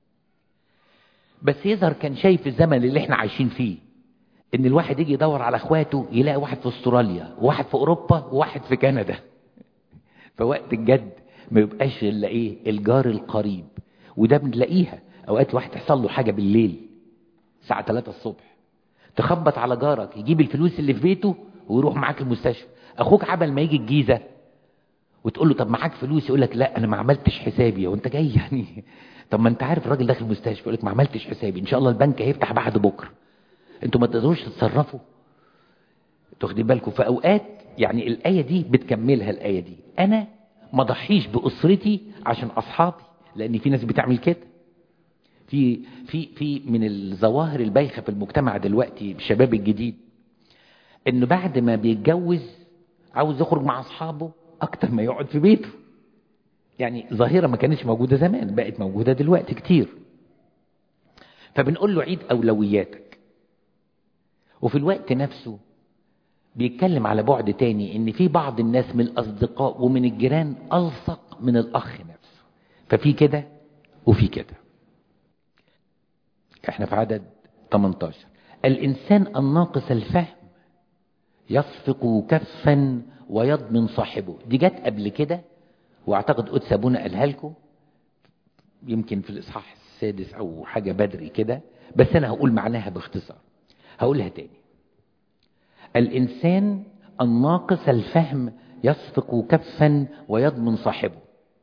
بس يظهر كان شايف الزمن اللي احنا عايشين فيه ان الواحد يجي يدور على اخواته يلاقي واحد في استراليا وواحد في اوروبا وواحد في كندا فوقت الجد ما يبقاش الا ايه الجار القريب وده بنلاقيها اوقات واحد يحصل له حاجه بالليل الساعه 3 الصبح تخبط على جارك يجيب الفلوس اللي في بيته ويروح معاك المستشفى اخوك عبل ما يجي الجيزه وتقول له طب معاك فلوس يقول لك لا انا ما عملتش حسابي وانت جاي يعني طب ما انت عارف الراجل داخل المستشفى يقول لك ما عملتش حسابي ان شاء الله البنك هيفتح بعد بكره انتوا ما تقدروش تتصرفوا تاخدين بالكم في اوقات يعني الايه دي بتكملها الايه دي انا ما ضحيش باسرتي عشان اصحابي لان في ناس بتعمل كده في في في من الظواهر البايخه في المجتمع دلوقتي الشباب الجديد انه بعد ما بيتجوز عاوز يخرج مع اصحابه اكتر ما يقعد في بيته يعني ظاهره ما كانتش موجوده زمان بقت موجوده دلوقتي كتير فبنقول له عيد اولوياتك وفي الوقت نفسه بيتكلم على بعد تاني ان في بعض الناس من الاصدقاء ومن الجيران الصق من الاخ نفسه ففي كده وفي كده احنا في عدد 18 الانسان الناقص الفهم يصفق كفا ويضمن صاحبه دي جت قبل كده واعتقد قدس ابونا قالها لكم يمكن في الاصحاح السادس او حاجه بدري كده بس انا هقول معناها باختصار هقولها تاني الإنسان الناقص الفهم يصفق كفا ويضمن صاحبه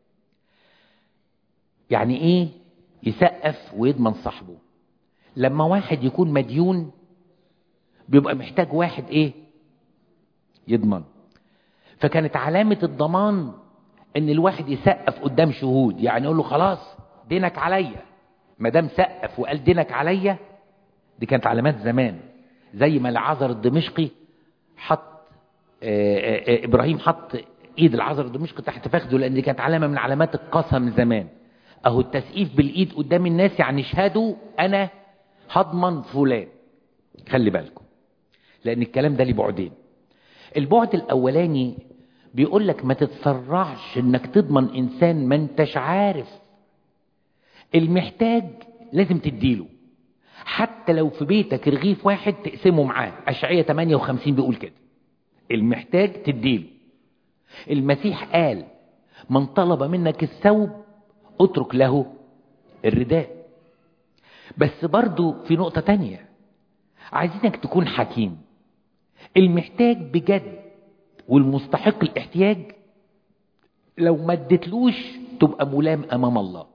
يعني إيه يسقف ويضمن صاحبه لما واحد يكون مديون بيبقى محتاج واحد إيه يضمن فكانت علامة الضمان إن الواحد يسقف قدام شهود يعني يقول له خلاص دينك عليا ما دام سقف وقال دينك عليا دي كانت علامات زمان زي ما العذر الدمشقي حط آآ آآ ابراهيم حط ايد العذر الدمشقي تحت فخذه لان دي كانت علامه من علامات القسم زمان اهو التسقيف بالايد قدام الناس يعني اشهدوا انا هضمن فلان خلي بالكم لان الكلام ده ليه بعدين البعد الاولاني بيقول لك ما تتسرعش انك تضمن انسان ما انتش عارف المحتاج لازم تديله حتى لو في بيتك رغيف واحد تقسمه معاه أشعية 58 بيقول كده المحتاج تديله المسيح قال من طلب منك الثوب اترك له الرداء بس برضو في نقطة تانية عايزينك تكون حكيم المحتاج بجد والمستحق الاحتياج لو ما اديتلوش تبقى ملام امام الله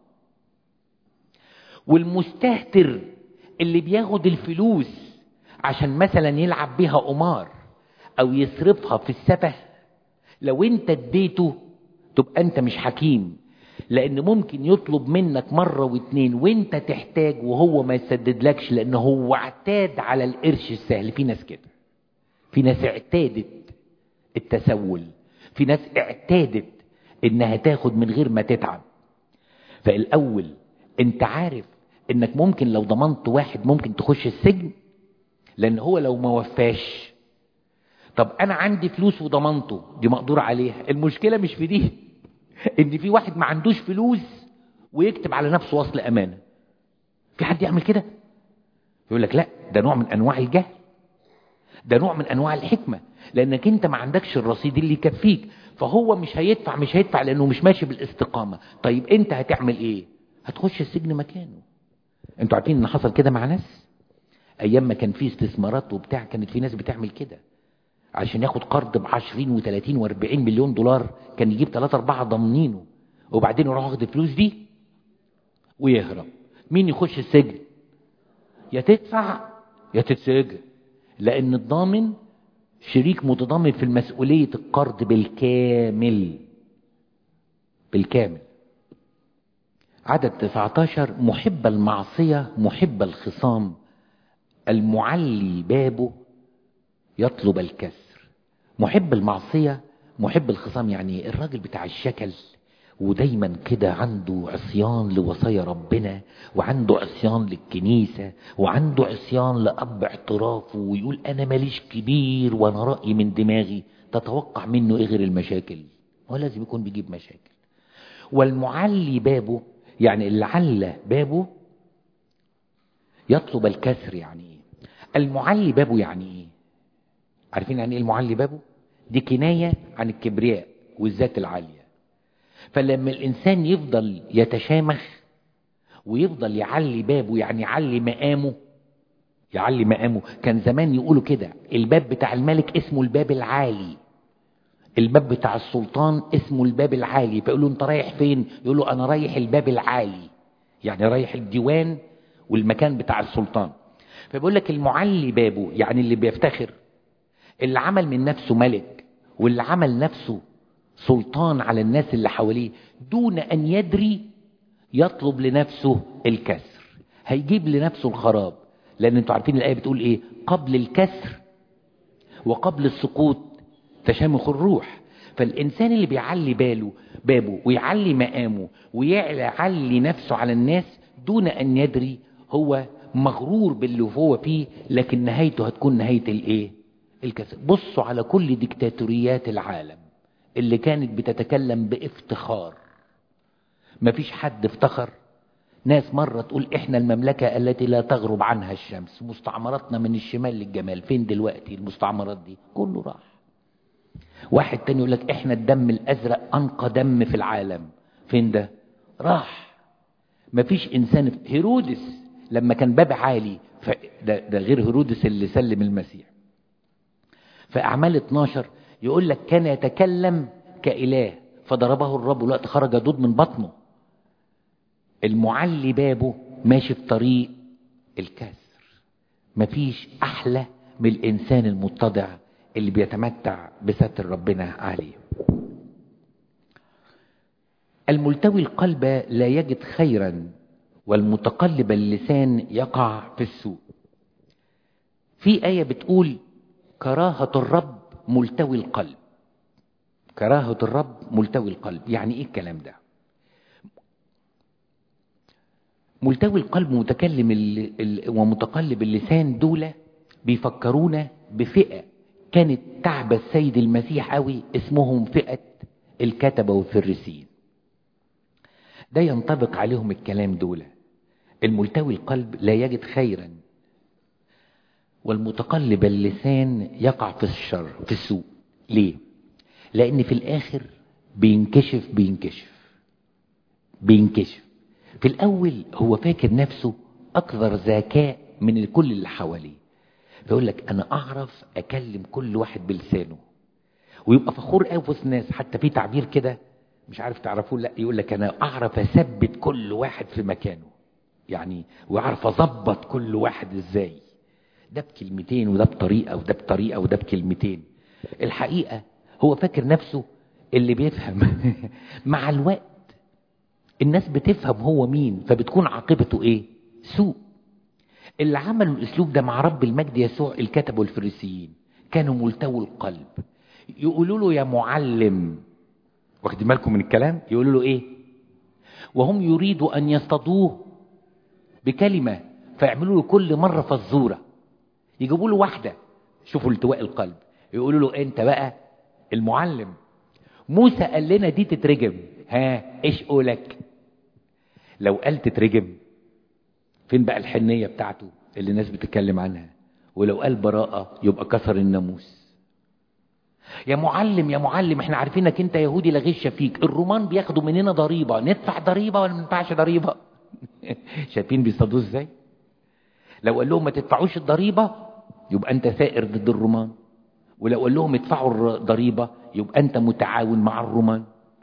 والمستهتر اللي بياخد الفلوس عشان مثلا يلعب بيها قمار او يصرفها في السفه لو انت اديته تبقى انت مش حكيم لان ممكن يطلب منك مرة واتنين وانت تحتاج وهو ما يسددلكش لان هو اعتاد على القرش السهل في ناس كده في ناس اعتادت التسول في ناس اعتادت انها تاخد من غير ما تتعب فالاول انت عارف انك ممكن لو ضمنت واحد ممكن تخش السجن لان هو لو ما وفاش طب انا عندي فلوس وضمنته دي مقدور عليها المشكله مش في دي ان في واحد ما عندوش فلوس ويكتب على نفسه وصل امانه في حد يعمل كده يقول لك لا ده نوع من انواع الجهل ده نوع من انواع الحكمه لانك انت ما عندكش الرصيد اللي يكفيك فهو مش هيدفع مش هيدفع لانه مش ماشي بالاستقامه طيب انت هتعمل ايه هتخش السجن مكانه انتوا عارفين ان حصل كده مع ناس ايام ما كان في استثمارات وبتاع كانت في ناس بتعمل كده عشان ياخد قرض ب 20 و30 و40 مليون دولار كان يجيب 3 4 ضامنينه وبعدين يروح واخد الفلوس دي ويهرب مين يخش السجن يا تدفع يا تتسجن لان الضامن شريك متضامن في مسؤولية القرض بالكامل بالكامل عدد 19 محب المعصية محب الخصام المعلي بابه يطلب الكسر محب المعصية محب الخصام يعني الراجل بتاع الشكل ودايما كده عنده عصيان لوصايا ربنا وعنده عصيان للكنيسة وعنده عصيان لأب اعترافه ويقول أنا ماليش كبير وأنا رأيي من دماغي تتوقع منه إيه غير المشاكل هو لازم يكون بيجيب مشاكل والمعلي بابه يعني اللي على بابه يطلب الكسر يعني ايه المعلي بابه يعني ايه عارفين يعني ايه المعلي بابه دي كناية عن الكبرياء والذات العالية فلما الإنسان يفضل يتشامخ ويفضل يعلي بابه يعني يعلي مقامه يعلي مقامه كان زمان يقولوا كده الباب بتاع الملك اسمه الباب العالي الباب بتاع السلطان اسمه الباب العالي فيقولوا انت رايح فين يقولوا انا رايح الباب العالي يعني رايح الديوان والمكان بتاع السلطان فبيقول لك المعلي بابه يعني اللي بيفتخر اللي عمل من نفسه ملك واللي عمل نفسه سلطان على الناس اللي حواليه دون أن يدري يطلب لنفسه الكسر هيجيب لنفسه الخراب لأن انتوا عارفين الآية بتقول إيه قبل الكسر وقبل السقوط تشامخ الروح فالإنسان اللي بيعلي باله بابه ويعلي مقامه ويعلي نفسه على الناس دون أن يدري هو مغرور باللي هو فيه لكن نهايته هتكون نهاية الإيه الكسر بصوا على كل ديكتاتوريات العالم اللي كانت بتتكلم بافتخار مفيش حد افتخر ناس مرة تقول احنا المملكة التي لا تغرب عنها الشمس مستعمراتنا من الشمال للجمال فين دلوقتي المستعمرات دي كله راح واحد تاني يقول لك احنا الدم الازرق انقى دم في العالم فين ده راح مفيش انسان هيرودس لما كان باب عالي ده, ده غير هيرودس اللي سلم المسيح في اعمال 12 يقول لك كان يتكلم كإله فضربه الرب الوقت خرج دود من بطنه المعلي بابه ماشي في طريق الكسر مفيش أحلى من الإنسان المتضع اللي بيتمتع بستر ربنا عليه الملتوي القلب لا يجد خيرا والمتقلب اللسان يقع في السوء في آية بتقول كراهة الرب ملتوي القلب كراهة الرب ملتوي القلب يعني ايه الكلام ده ملتوي القلب متكلم ال ال ومتقلب اللسان دول بيفكرونا بفئة كانت تعب السيد المسيح قوي اسمهم فئة الكتبة والفريسيين ده ينطبق عليهم الكلام دول الملتوي القلب لا يجد خيرا والمتقلب اللسان يقع في الشر في السوء ليه لان في الاخر بينكشف بينكشف بينكشف في الاول هو فاكر نفسه اكثر ذكاء من كل اللي حواليه فيقول لك انا اعرف اكلم كل واحد بلسانه ويبقى فخور قوي وسط الناس حتى في تعبير كده مش عارف تعرفوه لا يقول لك انا اعرف اثبت كل واحد في مكانه يعني واعرف اظبط كل واحد ازاي ده بكلمتين وده بطريقة وده بطريقة وده بكلمتين الحقيقة هو فاكر نفسه اللي بيفهم مع الوقت الناس بتفهم هو مين فبتكون عاقبته ايه سوء اللي عملوا الاسلوب ده مع رب المجد يسوع الكتب والفريسيين كانوا ملتوي القلب يقولوا له يا معلم واخدين بالكم من الكلام يقولوا له ايه وهم يريدوا ان يصطادوه بكلمة فيعملوا له كل مرة فزورة يجيبوا له واحدة شوفوا التواء القلب يقولوا له انت بقى المعلم موسى قال لنا دي تترجم ها ايش قولك لو قال تترجم فين بقى الحنية بتاعته اللي الناس بتتكلم عنها ولو قال براءة يبقى كسر الناموس يا معلم يا معلم احنا عارفينك انت يهودي لا غش فيك الرومان بياخدوا مننا ضريبة ندفع ضريبة ولا ما ندفعش ضريبة شايفين بيصطادوه ازاي لو قال لهم ما تدفعوش الضريبة يبقى انت ثائر ضد الرومان ولو قال لهم ادفعوا الضريبة يبقى انت متعاون مع الرومان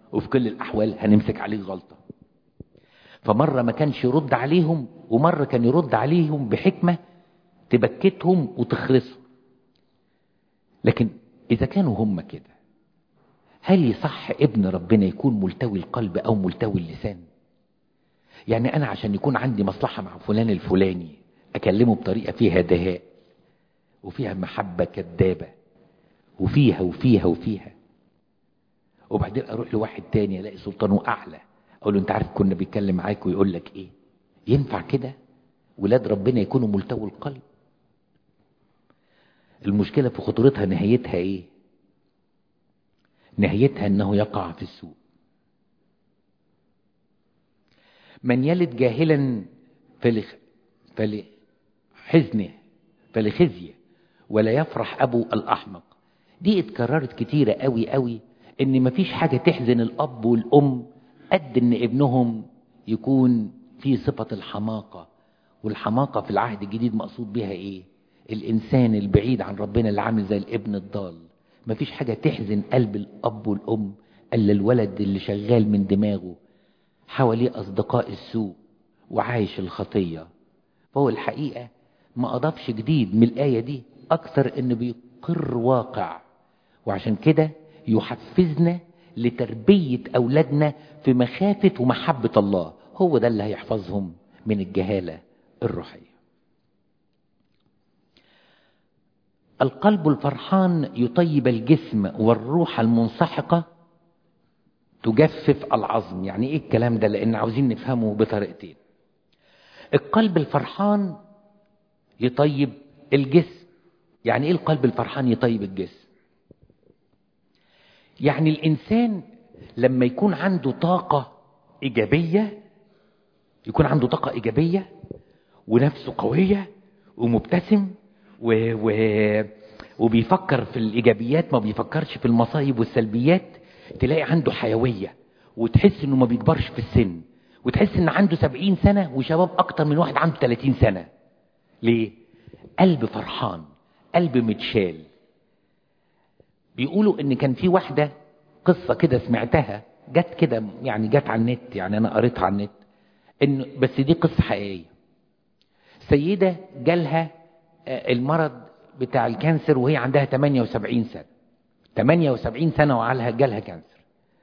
وفي كل الأحوال هنمسك عليه غلطة فمرة ما كانش يرد عليهم ومرة كان يرد عليهم بحكمة تبكتهم وتخرسهم لكن إذا كانوا هم كده هل يصح ابن ربنا يكون ملتوي القلب أو ملتوي اللسان يعني أنا عشان يكون عندي مصلحة مع فلان الفلاني أكلمه بطريقة فيها دهاء وفيها محبة كذابة وفيها وفيها وفيها وبعدين أروح لواحد تاني ألاقي سلطانه أعلى أقول له أنت عارف كنا بيتكلم معاك ويقول لك إيه ينفع كده ولاد ربنا يكونوا ملتوي القلب المشكلة في خطورتها نهايتها إيه نهايتها أنه يقع في السوء من يلد جاهلا فلخ فلحزنه فلخزيه ولا يفرح أبو الأحمق دي اتكررت كتيرة قوي قوي ان مفيش حاجة تحزن الأب والأم قد ان ابنهم يكون في صفة الحماقة والحماقة في العهد الجديد مقصود بها ايه الإنسان البعيد عن ربنا اللي عامل زي الابن الضال مفيش حاجة تحزن قلب الأب والأم إلا الولد اللي شغال من دماغه حواليه أصدقاء السوء وعايش الخطية فهو الحقيقة ما أضافش جديد من الآية دي أكثر إنه بيقر واقع وعشان كده يحفزنا لتربية أولادنا في مخافة ومحبة الله هو ده اللي هيحفظهم من الجهالة الروحية القلب الفرحان يطيب الجسم والروح المنسحقة تجفف العظم يعني ايه الكلام ده لان عاوزين نفهمه بطريقتين القلب الفرحان يطيب الجسم يعني ايه القلب الفرحان يطيب الجسم يعني الانسان لما يكون عنده طاقة ايجابية يكون عنده طاقة ايجابية ونفسه قوية ومبتسم و... و... وبيفكر في الايجابيات ما بيفكرش في المصايب والسلبيات تلاقي عنده حيوية وتحس انه ما بيكبرش في السن وتحس ان عنده سبعين سنة وشباب اكتر من واحد عنده تلاتين سنة ليه قلب فرحان قلب متشال بيقولوا ان كان في واحدة قصة كده سمعتها جت كده يعني جت على النت يعني انا قريتها على النت ان بس دي قصة حقيقية سيدة جالها المرض بتاع الكانسر وهي عندها 78 سنة 78 سنة وعلها جالها كانسر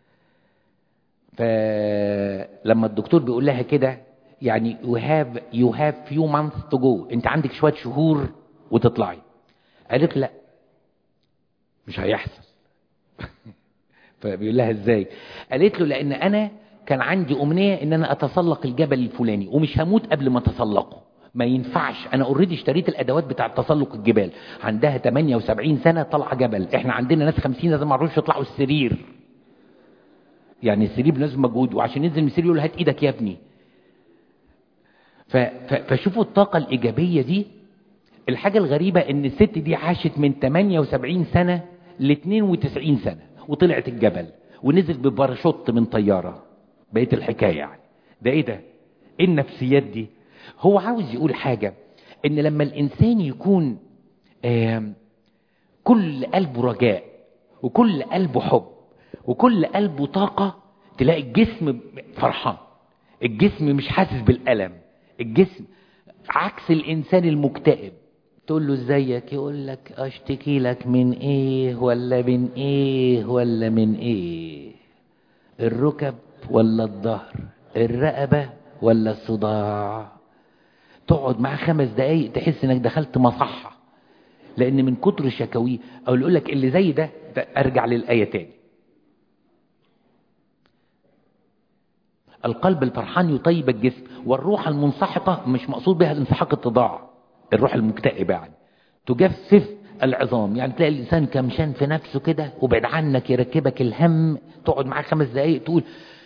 فلما الدكتور بيقول لها كده يعني you have you have few months to go انت عندك شوية شهور وتطلعي قالت لا مش هيحصل فبيقول لها ازاي قالت له لان انا كان عندي امنية ان انا اتسلق الجبل الفلاني ومش هموت قبل ما اتسلقه ما ينفعش انا اوريدي اشتريت الادوات بتاعه تسلق الجبال عندها 78 سنه طالعه جبل احنا عندنا ناس 50 لازم ما يعرفوش يطلعوا السرير يعني السرير لازم مجهود وعشان ينزل من السرير يقول هات ايدك يا ابني ف... ف... فشوفوا الطاقه الايجابيه دي الحاجه الغريبه ان الست دي عاشت من 78 سنه ل 92 سنه وطلعت الجبل ونزل بباراشوت من طياره بقيه الحكايه يعني ده ايه ده ايه النفسيات دي هو عاوز يقول حاجة ان لما الانسان يكون كل قلبه رجاء وكل قلبه حب وكل قلبه طاقة تلاقي الجسم فرحان الجسم مش حاسس بالألم الجسم عكس الانسان المكتئب تقول له ازيك يقول لك اشتكي لك من ايه ولا من ايه ولا من ايه الركب ولا الظهر الرقبة ولا الصداع تقعد معاه خمس دقايق تحس انك دخلت مصحة لان من كتر شكاويه او يقول لك اللي زي ده, ده ارجع للآية تاني القلب الفرحان يطيب الجسم والروح المنسحقة مش مقصود بها الانسحاق التضاع الروح المكتئبة يعني تجفف العظام يعني تلاقي الإنسان كمشان في نفسه كده وبعد عنك يركبك الهم تقعد معاه خمس دقايق تقول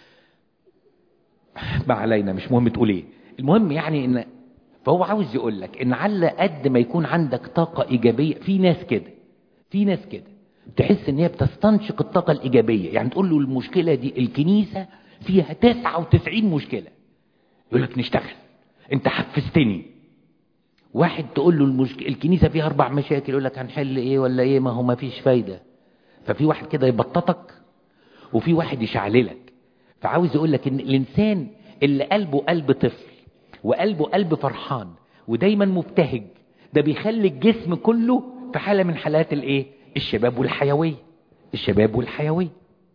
ما علينا مش مهم تقول ايه المهم يعني ان فهو عاوز يقول لك ان على قد ما يكون عندك طاقة ايجابية في ناس كده في ناس كده تحس ان هي بتستنشق الطاقة الايجابية يعني تقول له المشكلة دي الكنيسة فيها 99 مشكلة يقول لك نشتغل انت حفزتني واحد تقول له المشك... الكنيسة فيها اربع مشاكل يقول لك هنحل ايه ولا ايه ما هو ما فيش فايدة ففي واحد كده يبططك وفي واحد يشعللك فعاوز يقول لك ان الانسان اللي قلبه قلب طفل وقلبه قلب فرحان ودايما مبتهج ده بيخلي الجسم كله في حالة من حالات الايه الشباب والحيوية الشباب والحيوية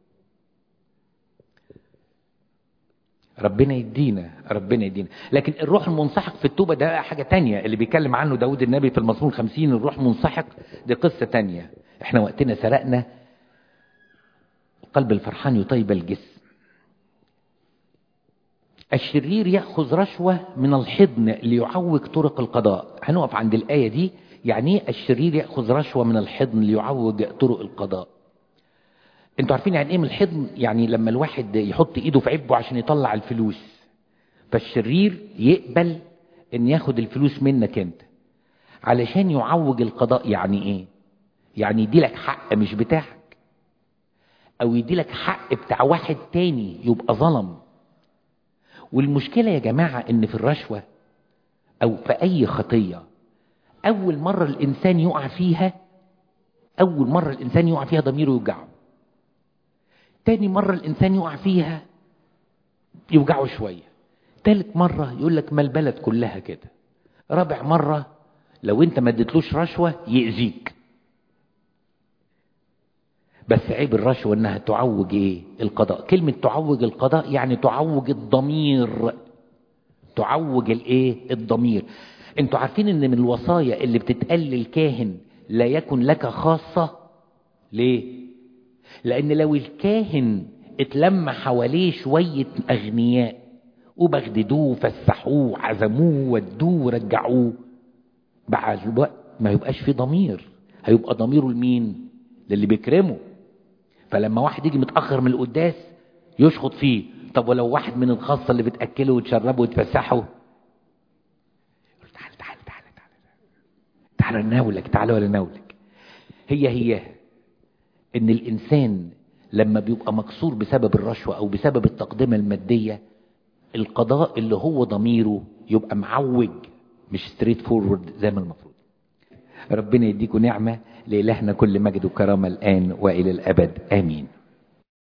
ربنا يدينا ربنا يدينا لكن الروح المنسحق في التوبة ده حاجة تانية اللي بيتكلم عنه داود النبي في المزمور خمسين الروح منسحق دي قصة تانية احنا وقتنا سرقنا قلب الفرحان يطيب الجسم الشرير يأخذ رشوة من الحضن ليعوج طرق القضاء هنقف عند الآية دي يعني ايه الشرير يأخذ رشوة من الحضن ليعوج طرق القضاء انتوا عارفين يعني ايه من الحضن يعني لما الواحد يحط ايده في عبه عشان يطلع الفلوس فالشرير يقبل ان ياخد الفلوس منك انت علشان يعوج القضاء يعني ايه يعني يديلك حق مش بتاعك او يديلك حق بتاع واحد تاني يبقى ظلم والمشكلة يا جماعة ان في الرشوة او في اي خطية اول مرة الانسان يقع فيها اول مرة الانسان يقع فيها ضميره يوجعه تاني مرة الانسان يقع فيها يوجعه شوية تالت مرة يقول لك ما البلد كلها كده رابع مرة لو انت ما اديتلوش رشوة يأذيك بس عيب الرشوة انها تعوج ايه القضاء كلمة تعوج القضاء يعني تعوج الضمير تعوج الايه الضمير انتوا عارفين ان من الوصايا اللي بتتقال للكاهن لا يكن لك خاصة ليه لان لو الكاهن اتلم حواليه شوية اغنياء وبغددوه فسحوه عزموه ودوه رجعوه بعد وقت ما يبقاش في ضمير هيبقى ضميره لمين للي بيكرمه فلما واحد يجي متأخر من القداس يشخط فيه طب ولو واحد من الخاصة اللي بتأكله وتشربه وتفسحه يقول تعال تعال تعال تعال تعال ناولك تعال ولا ناولك هي هي ان الانسان لما بيبقى مكسور بسبب الرشوة او بسبب التقدمة المادية القضاء اللي هو ضميره يبقى معوج مش ستريت فورورد زي ما المفروض ربنا يديكم نعمة لإلهنا كل مجد وكرامة الآن وإلى الأبد آمين